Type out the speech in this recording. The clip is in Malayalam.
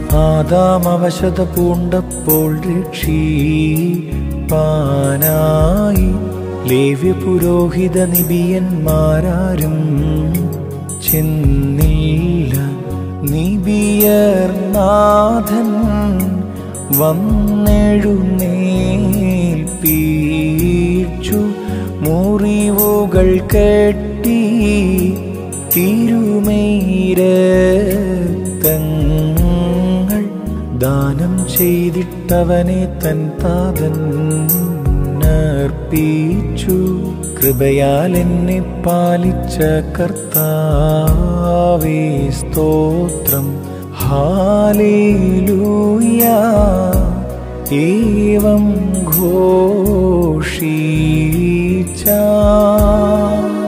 ആദാം അവശത പൂണ്ടപ്പോൾ രക്ഷിപ്പാനായി ലേവ്യ പുരോഹിത നിബിയന്മാരാരും ചെന്നില്ല നിബിയർനാഥൻ വന്നെഴുന്നേൽപ്പീച്ചു മുറിവുകൾ കെട്ടി തിരുമൈരത്തങ്ങൾ ദാനം ചെയ്തിട്ടവനെ തൻ താതൻ അർപ്പിച്ചു കൃപയാൽ എന്നെ പാലിച്ച കർത്താവേ സ്തോത്രം ഹാലേലൂയ ഏവം ഘോഷിച്ച